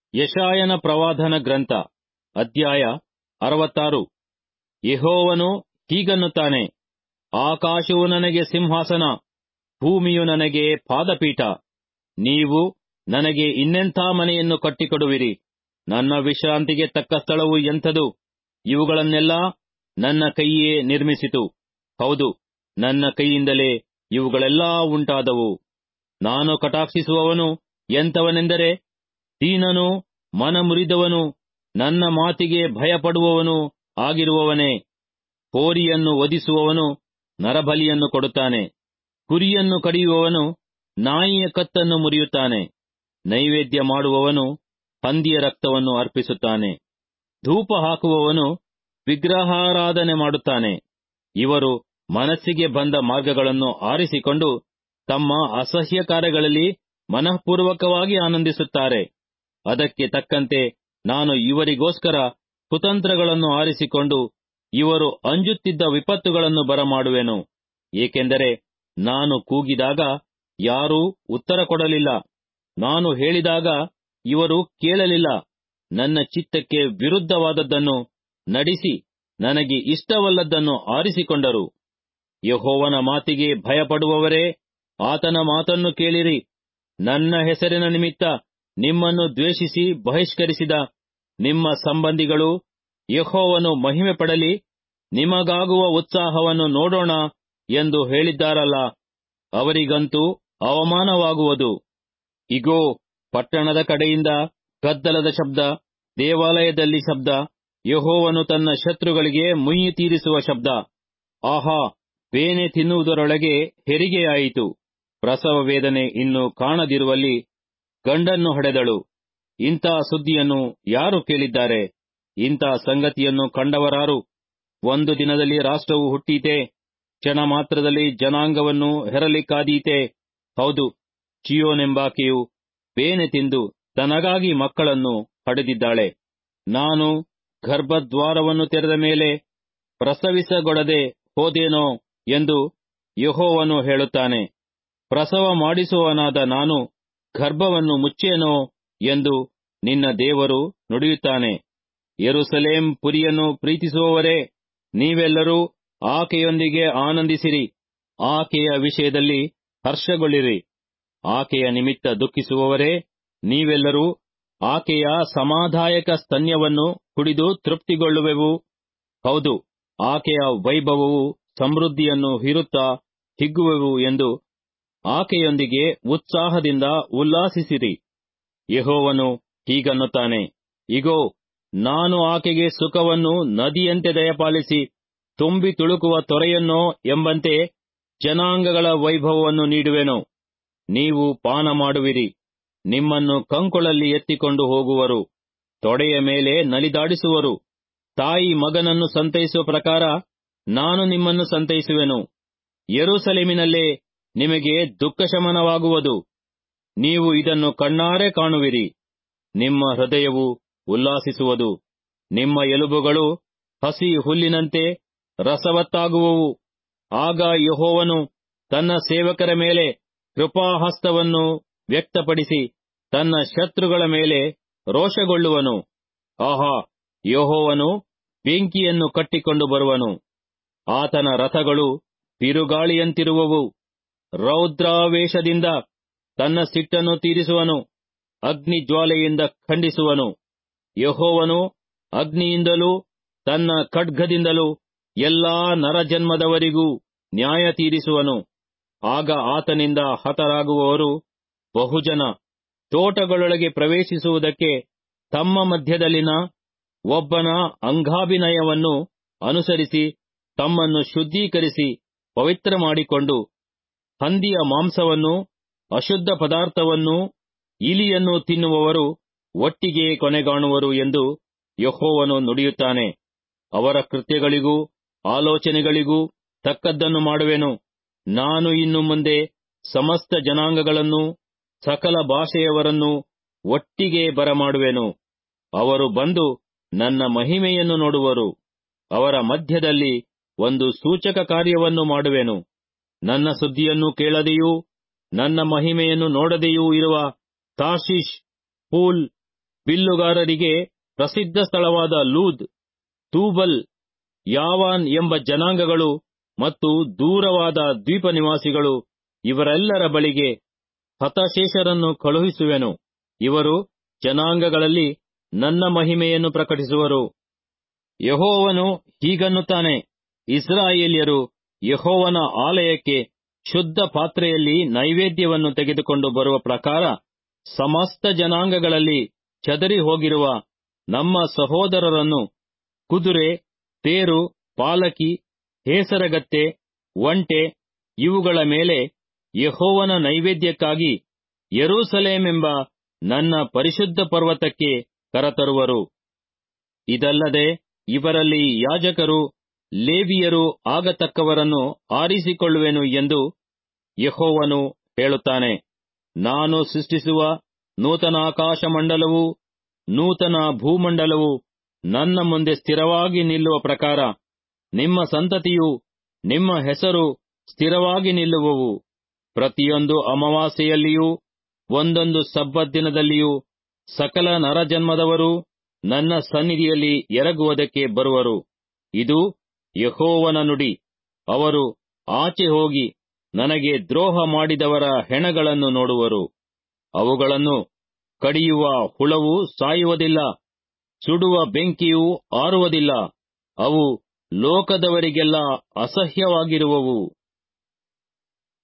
ಯಶಾಯನ ಪ್ರವಾದನ ಗ್ರಂಥ ಅಧ್ಯಾಯ ಅರವತ್ತಾರು ಯೆಹೋವನು ಹೀಗನ್ನುತ್ತಾನೆ ಆಕಾಶವು ನನಗೆ ಸಿಂಹಾಸನ ಭೂಮಿಯು ನನಗೆ ಪಾದಪೀಠ ನೀವು ನನಗೆ ಇನ್ನೆಂಥ ಮನೆಯನ್ನು ಕಟ್ಟಿಕೊಡುವಿರಿ ನನ್ನ ವಿಶ್ರಾಂತಿಗೆ ತಕ್ಕ ಸ್ಥಳವು ಎಂಥದು ಇವುಗಳನ್ನೆಲ್ಲ ನನ್ನ ಕೈಯೇ ನಿರ್ಮಿಸಿತು ಹೌದು ನನ್ನ ಕೈಯಿಂದಲೇ ಇವುಗಳೆಲ್ಲಾ ಉಂಟಾದವು ನಾನು ಕಟಾಕ್ಷಿಸುವವನು ಎಂಥವನೆಂದರೆ ದೀನನು ಮನಮುರಿದವನು ನನ್ನ ಮಾತಿಗೆ ಭಯಪಡುವವನು ಆಗಿರುವವನೇ ಹೋರಿಯನ್ನು ವಧಿಸುವವನು ನರಬಲಿಯನ್ನು ಕೊಡುತ್ತಾನೆ ಕುರಿಯನ್ನು ಕಡಿಯುವವನು ನಾಯಿಯ ಕತ್ತನ್ನು ಮುರಿಯುತ್ತಾನೆ ನೈವೇದ್ಯ ಮಾಡುವವನು ಹಂದಿಯ ರಕ್ತವನ್ನು ಅರ್ಪಿಸುತ್ತಾನೆ ಧೂಪ ಹಾಕುವವನು ವಿಗ್ರಹಾರಾಧನೆ ಮಾಡುತ್ತಾನೆ ಇವರು ಮನಸ್ಸಿಗೆ ಬಂದ ಮಾರ್ಗಗಳನ್ನು ಆರಿಸಿಕೊಂಡು ತಮ್ಮ ಅಸಹ್ಯ ಕಾರ್ಯಗಳಲ್ಲಿ ಮನಃಪೂರ್ವಕವಾಗಿ ಆನಂದಿಸುತ್ತಾರೆ ಅದಕ್ಕೆ ತಕ್ಕಂತೆ ನಾನು ಇವರಿಗೋಸ್ಕರ ಕುತಂತ್ರಗಳನ್ನು ಆರಿಸಿಕೊಂಡು ಇವರು ಅಂಜುತ್ತಿದ್ದ ವಿಪತ್ತುಗಳನ್ನು ಬರಮಾಡುವೆನು ಏಕೆಂದರೆ ನಾನು ಕೂಗಿದಾಗ ಯಾರೂ ಉತ್ತರ ಕೊಡಲಿಲ್ಲ ನಾನು ಹೇಳಿದಾಗ ಇವರು ಕೇಳಲಿಲ್ಲ ನನ್ನ ಚಿತ್ತಕ್ಕೆ ವಿರುದ್ಧವಾದದ್ದನ್ನು ನಡೆಸಿ ನನಗೆ ಇಷ್ಟವಲ್ಲದ್ದನ್ನು ಆರಿಸಿಕೊಂಡರು ಯಹೋವನ ಮಾತಿಗೆ ಭಯಪಡುವವರೇ ಆತನ ಮಾತನ್ನು ಕೇಳಿರಿ ನನ್ನ ಹೆಸರಿನ ನಿಮಿತ್ತ ನಿಮ್ಮನ್ನು ದ್ವೇಷಿಸಿ ಬಹಿಷ್ಕರಿಸಿದ ನಿಮ್ಮ ಸಂಬಂಧಿಗಳು ಯಹೋವನು ಮಹಿಮೆ ಪಡಲಿ ನಿಮಗಾಗುವ ಉತ್ಸಾಹವನ್ನು ನೋಡೋಣ ಎಂದು ಹೇಳಿದ್ದಾರಲ್ಲ ಅವರಿಗಂತೂ ಅವಮಾನವಾಗುವುದು ಇಗೋ ಪಟ್ಟಣದ ಕಡೆಯಿಂದ ಗದ್ದಲದ ಶಬ್ದ ದೇವಾಲಯದಲ್ಲಿ ಶಬ್ದ ಯಹೋವನು ತನ್ನ ಶತ್ರುಗಳಿಗೆ ಮುಯ್ಯಿ ತೀರಿಸುವ ಶಬ್ದ ಆಹಾ ಬೇನೆ ತಿನ್ನುವುದರೊಳಗೆ ಹೆರಿಗೆಯಾಯಿತು ಪ್ರಸವ ವೇದನೆ ಇನ್ನು ಕಾಣದಿರುವಲ್ಲಿ ಗಂಡನ್ನು ಹೊಡೆದಳು ಇಂಥ ಸುದ್ದಿಯನ್ನು ಯಾರು ಕೇಳಿದ್ದಾರೆ ಇಂಥ ಸಂಗತಿಯನ್ನು ಕಂಡವರಾರು ಒಂದು ದಿನದಲ್ಲಿ ರಾಷ್ಟ್ರವು ಹುಟ್ಟೀತೆ ಕ್ಷಣ ಮಾತ್ರದಲ್ಲಿ ಜನಾಂಗವನ್ನು ಹೆರಲಿಕ್ಕಾದೀತೆ ಹೌದು ಚಿಯೋನೆಂಬಾಕೆಯು ಬೇನೆ ತಿಂದು ತನಗಾಗಿ ಮಕ್ಕಳನ್ನು ಹಡೆದಿದ್ದಾಳೆ ನಾನು ಗರ್ಭದ್ವಾರವನ್ನು ತೆರೆದ ಮೇಲೆ ಪ್ರಸವಿಸಗೊಡದೆ ಹೋದೇನೋ ಎಂದು ಯಹೋವನು ಹೇಳುತ್ತಾನೆ ಪ್ರಸವ ಮಾಡಿಸುವವನಾದ ನಾನು ಗರ್ಭವನ್ನು ಮುಚ್ಚೇನೋ ಎಂದು ನಿನ್ನ ದೇವರು ನುಡಿಯುತ್ತಾನೆ ಯೆರೂಸಲೇಂ ಪುರಿಯನ್ನು ಪ್ರೀತಿಸುವವರೇ ನೀವೆಲ್ಲರೂ ಆಕೆಯೊಂದಿಗೆ ಆನಂದಿಸಿರಿ ಆಕೆಯ ವಿಷಯದಲ್ಲಿ ಹರ್ಷಗೊಳ್ಳಿರಿ ಆಕೆಯ ನಿಮಿತ್ತ ದುಃಖಿಸುವವರೇ ನೀವೆಲ್ಲರೂ ಆಕೆಯ ಸಮಾಧಾಯಕ ಸ್ತನ್ಯವನ್ನು ಕುಡಿದು ತೃಪ್ತಿಗೊಳ್ಳುವೆವು ಹೌದು ಆಕೆಯ ವೈಭವವು ಸಮೃದ್ಧಿಯನ್ನು ಹೀರುತ್ತಾ ಹಿಗ್ಗುವೆವು ಎಂದು ಆಕೆಯೊಂದಿಗೆ ಉತ್ಸಾಹದಿಂದ ಉಲ್ಲಾಸಿಸಿರಿ ಯಹೋವನು ಹೀಗನ್ನುತ್ತಾನೆ ಇಗೋ ನಾನು ಆಕೆಗೆ ಸುಖವನ್ನು ನದಿಯಂತೆ ದಯಪಾಲಿಸಿ ತುಂಬಿ ತುಳುಕುವ ತೊರೆಯನ್ನೋ ಎಂಬಂತೆ ಜನಾಂಗಗಳ ವೈಭವವನ್ನು ನೀಡುವೆನು ನೀವು ಪಾನ ಮಾಡುವಿರಿ ನಿಮ್ಮನ್ನು ಕಂಕೊಳಲ್ಲಿ ಎತ್ತಿಕೊಂಡು ಹೋಗುವರು ತೊಡೆಯ ಮೇಲೆ ನಲಿದಾಡಿಸುವರು ತಾಯಿ ಮಗನನ್ನು ಸಂತೈಸುವ ಪ್ರಕಾರ ನಾನು ನಿಮ್ಮನ್ನು ಸಂತೈಸುವೆನು ಯೆರೂಸಲೇಮಿನಲ್ಲೇ ನಿಮಗೆ ದುಃಖಶಮನವಾಗುವುದು ನೀವು ಇದನ್ನು ಕಣ್ಣಾರೆ ಕಾಣುವಿರಿ ನಿಮ್ಮ ಹೃದಯವು ಉಲ್ಲಾಸಿಸುವುದು ನಿಮ್ಮ ಎಲುಬುಗಳು ಹಸಿ ಹುಲ್ಲಿನಂತೆ ರಸವತ್ತಾಗುವವು ಆಗ ಯಹೋವನು ತನ್ನ ಸೇವಕರ ಮೇಲೆ ಕೃಪಾಹಸ್ತವನ್ನು ವ್ಯಕ್ತಪಡಿಸಿ ತನ್ನ ಶತ್ರುಗಳ ಮೇಲೆ ರೋಷಗೊಳ್ಳುವನು ಆಹಾ ಯಹೋವನು ಬೆಂಕಿಯನ್ನು ಕಟ್ಟಿಕೊಂಡು ಬರುವನು ಆತನ ರಥಗಳು ಬಿರುಗಾಳಿಯಂತಿರುವವು ರೌದ್ರಾವೇಶದಿಂದ ತನ್ನ ಸಿಟ್ಟನ್ನು ತೀರಿಸುವನು ಅಗ್ನಿ ಜ್ವಾಲೆಯಿಂದ ಖಂಡಿಸುವನು ಯಹೋವನು ಅಗ್ನಿಯಿಂದಲೂ ತನ್ನ ಖಡ್ಗದಿಂದಲೂ ಎಲ್ಲಾ ನರಜನ್ಮದವರಿಗೂ ನ್ಯಾಯ ತೀರಿಸುವನು ಆಗ ಆತನಿಂದ ಹತರಾಗುವವರು ಬಹುಜನ ತೋಟಗಳೊಳಗೆ ಪ್ರವೇಶಿಸುವುದಕ್ಕೆ ತಮ್ಮ ಮಧ್ಯದಲ್ಲಿನ ಒಬ್ಬನ ಅಂಗಾಭಿನಯವನ್ನು ಅನುಸರಿಸಿ ತಮ್ಮನ್ನು ಶುದ್ಧೀಕರಿಸಿ ಪವಿತ್ರ ಮಾಡಿಕೊಂಡು ಹಂದಿಯ ಮಾಂಸವನ್ನು ಅಶುದ್ಧ ಪದಾರ್ಥವನ್ನು ಇಲಿಯನ್ನು ತಿನ್ನುವವರು ಒಟ್ಟಿಗೆ ಕೊನೆಗಾಣುವರು ಎಂದು ಯಹೋವನು ನುಡಿಯುತ್ತಾನೆ ಅವರ ಕೃತ್ಯಗಳಿಗೂ ಆಲೋಚನೆಗಳಿಗೂ ತಕ್ಕದ್ದನ್ನು ಮಾಡುವೆನು ನಾನು ಇನ್ನು ಮುಂದೆ ಸಮಸ್ತ ಜನಾಂಗಗಳನ್ನು ಸಕಲ ಭಾಷೆಯವರನ್ನು ಒಟ್ಟಿಗೆ ಬರಮಾಡುವೆನು ಅವರು ಬಂದು ನನ್ನ ಮಹಿಮೆಯನ್ನು ನೋಡುವರು ಅವರ ಮಧ್ಯದಲ್ಲಿ ಒಂದು ಸೂಚಕ ಕಾರ್ಯವನ್ನು ಮಾಡುವೆನು ನನ್ನ ಸುದ್ದಿಯನ್ನು ಕೇಳದೆಯೂ ನನ್ನ ಮಹಿಮೆಯನ್ನು ನೋಡದೆಯೂ ಇರುವ ತಾರ್ಷೀಷ್ ಪೂಲ್ ಬಿಲ್ಲುಗಾರರಿಗೆ ಪ್ರಸಿದ್ಧ ಸ್ಥಳವಾದ ಲೂದ್ ತೂಬಲ್ ಯಾವಾನ್ ಎಂಬ ಜನಾಂಗಗಳು ಮತ್ತು ದೂರವಾದ ದ್ವೀಪ ನಿವಾಸಿಗಳು ಇವರೆಲ್ಲರ ಬಳಿಗೆ ಹತಶೇಷರನ್ನು ಕಳುಹಿಸುವೆನು ಇವರು ಜನಾಂಗಗಳಲ್ಲಿ ನನ್ನ ಮಹಿಮೆಯನ್ನು ಪ್ರಕಟಿಸುವರು ಯಹೋವನು ಹೀಗನ್ನುತ್ತಾನೆ ಇಸ್ರಾಯೇಲ್ಯರು ಯಹೋವನ ಆಲಯಕ್ಕೆ ಶುದ್ಧ ಪಾತ್ರೆಯಲ್ಲಿ ನೈವೇದ್ಯವನ್ನು ತೆಗೆದುಕೊಂಡು ಬರುವ ಪ್ರಕಾರ ಸಮಸ್ತ ಜನಾಂಗಗಳಲ್ಲಿ ಚದರಿ ಹೋಗಿರುವ ನಮ್ಮ ಸಹೋದರರನ್ನು ಕುದುರೆ ತೇರು ಪಾಲಕಿ ಹೇಸರಗತ್ತೆ ಒಂಟೆ ಇವುಗಳ ಮೇಲೆ ಯಹೋವನ ನೈವೇದ್ಯಕ್ಕಾಗಿ ಯೆರೂಸಲೇಮೆಂಬ ನನ್ನ ಪರಿಶುದ್ಧ ಪರ್ವತಕ್ಕೆ ಕರತರುವರು ಇದಲ್ಲದೆ ಇವರಲ್ಲಿ ಯಾಜಕರು ಲೇವಿಯರು ಆಗತಕ್ಕವರನ್ನು ಆರಿಸಿಕೊಳ್ಳುವೆನು ಎಂದು ಯಹೋವನು ಹೇಳುತ್ತಾನೆ ನಾನು ಸೃಷ್ಟಿಸುವ ನೂತನ ಆಕಾಶಮಂಡಲವೂ ನೂತನ ಭೂಮಂಡಲವು ನನ್ನ ಮುಂದೆ ಸ್ಥಿರವಾಗಿ ನಿಲ್ಲುವ ಪ್ರಕಾರ ನಿಮ್ಮ ಸಂತತಿಯು ನಿಮ್ಮ ಹೆಸರು ಸ್ಥಿರವಾಗಿ ನಿಲ್ಲುವವು ಪ್ರತಿಯೊಂದು ಅಮಾವಾಸ್ಯೆಯಲ್ಲಿಯೂ ಒಂದೊಂದು ಸಬ್ಬತ್ ದಿನದಲ್ಲಿಯೂ ಸಕಲ ನರಜನ್ಮದವರು ನನ್ನ ಸನ್ನಿಧಿಯಲ್ಲಿ ಎರಗುವುದಕ್ಕೆ ಬರುವರು ಇದು ಯಹೋವನ ನುಡಿ ಅವರು ಆಚೆ ಹೋಗಿ ನನಗೆ ದ್ರೋಹ ಮಾಡಿದವರ ಹೆಣಗಳನ್ನು ನೋಡುವರು ಅವುಗಳನ್ನು ಕಡಿಯುವ ಹುಳವು ಸಾಯುವುದಿಲ್ಲ ಸುಡುವ ಬೆಂಕಿಯೂ ಆರುವುದಿಲ್ಲ ಅವು ಲೋಕದವರಿಗೆಲ್ಲ ಅಸಹ್ಯವಾಗಿರುವವು